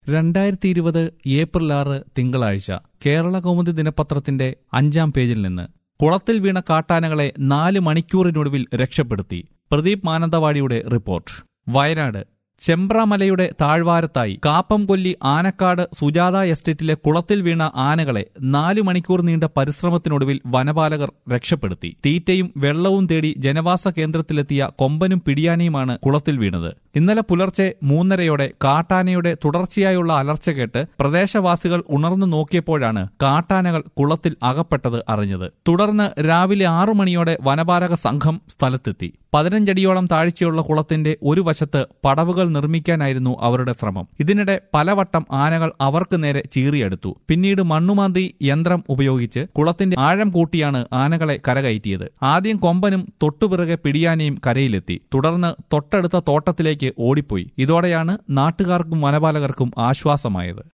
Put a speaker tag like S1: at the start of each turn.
S1: രണ്ടായിരത്തി ഇരുപത് ഏപ്രിൽ ആറ് തിങ്കളാഴ്ച കേരള കൗമുദി ദിനപത്രത്തിന്റെ അഞ്ചാം പേജിൽ നിന്ന് കുളത്തിൽ വീണ കാട്ടാനകളെ നാല് മണിക്കൂറിനൊടുവിൽ രക്ഷപ്പെടുത്തി പ്രദീപ് മാനന്തവാടിയുടെ റിപ്പോർട്ട് വയനാട് ചെമ്പ്രാമലയുടെ താഴ്വാരത്തായി കാപ്പം കൊല്ലി ആനക്കാട് സുജാത എസ്റ്റേറ്റിലെ കുളത്തിൽ വീണ ആനകളെ നാലു മണിക്കൂർ നീണ്ട പരിശ്രമത്തിനൊടുവിൽ വനപാലകർ രക്ഷപ്പെടുത്തി തീറ്റയും വെള്ളവും തേടി ജനവാസ കേന്ദ്രത്തിലെത്തിയ കൊമ്പനും പിടിയാനയുമാണ് കുളത്തിൽ വീണത് ഇന്നലെ പുലർച്ചെ മൂന്നരയോടെ കാട്ടാനയുടെ തുടർച്ചയായുള്ള അലർച്ച കേട്ട് പ്രദേശവാസികൾ ഉണർന്നു നോക്കിയപ്പോഴാണ് കാട്ടാനകൾ കുളത്തിൽ അകപ്പെട്ടത് അറിഞ്ഞത് തുടർന്ന് രാവിലെ ആറു മണിയോടെ വനപാലക സംഘം സ്ഥലത്തെത്തി പതിനഞ്ചടിയോളം താഴ്ചയുള്ള കുളത്തിന്റെ ഒരു വശത്ത് പടവുകൾ നിർമ്മിക്കാനായിരുന്നു അവരുടെ ശ്രമം ഇതിനിടെ പലവട്ടം ആനകൾ അവർക്ക് നേരെ ചീറിയെടുത്തു പിന്നീട് മണ്ണുമാന്തി യന്ത്രം ഉപയോഗിച്ച് കുളത്തിന്റെ ആഴം കൂട്ടിയാണ് ആനകളെ കരകയറ്റിയത് ആദ്യം കൊമ്പനും തൊട്ടുപിറകെ പിടിയാനയും കരയിലെത്തി തുടർന്ന് തൊട്ടടുത്ത തോട്ടത്തിലേക്ക് ഓടിപ്പോയി ഇതോടെയാണ് നാട്ടുകാർക്കും വനപാലകർക്കും ആശ്വാസമായത്